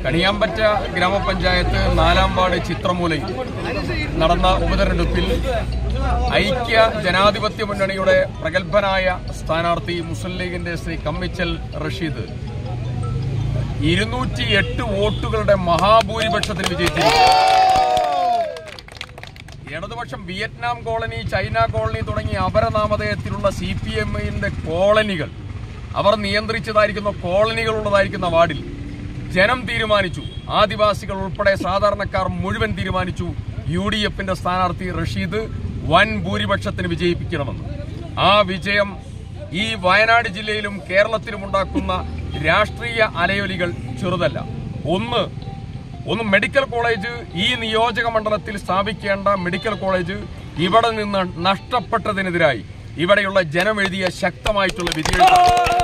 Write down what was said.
കണിയാമ്പറ്റ ഗ്രാമപഞ്ചായത്ത് നാലാം വാർഡ് ചിത്രമൂലയിൽ നടന്ന ഉപതെരഞ്ഞെടുപ്പിൽ ഐക്യ ജനാധിപത്യ മുന്നണിയുടെ പ്രഗത്ഭനായ സ്ഥാനാർത്ഥി മുസ്ലിം ലീഗിന്റെ ശ്രീ കമ്മിച്ചൽ റഷീദ് ഇരുന്നൂറ്റി എട്ട് വോട്ടുകളുടെ മഹാഭൂരിപക്ഷത്തിന് വിജയിച്ചിരിക്കുന്നു ഇടതുപക്ഷം വിയറ്റ്നാം കോളനി ചൈന കോളനി തുടങ്ങിയ അപരനാമധേയത്തിലുള്ള സി പി എമ്മിന്റെ കോളനികൾ അവർ നിയന്ത്രിച്ചതായിരിക്കുന്ന കോളനികൾ ഉള്ളതായിരിക്കുന്ന വാർഡിൽ ജനം തീരുമാനിച്ചു ആദിവാസികൾ ഉൾപ്പെടെ സാധാരണക്കാർ മുഴുവൻ തീരുമാനിച്ചു യു ഡി എഫിന്റെ സ്ഥാനാർത്ഥി റഷീദ് വൻ ഭൂരിപക്ഷത്തിന് വിജയിപ്പിക്കണമെന്ന് ആ വിജയം ഈ വയനാട് ജില്ലയിലും കേരളത്തിലും ഉണ്ടാക്കുന്ന രാഷ്ട്രീയ അലയൊലികൾ ചെറുതല്ല ഒന്ന് ഒന്ന് മെഡിക്കൽ കോളേജ് ഈ നിയോജക മണ്ഡലത്തിൽ സ്ഥാപിക്കേണ്ട മെഡിക്കൽ കോളേജ് ഇവിടെ നിന്ന് നഷ്ടപ്പെട്ടതിനെതിരായി ഇവിടെയുള്ള ജനം എഴുതിയ ശക്തമായിട്ടുള്ള വിധിയെഴുത്താണ്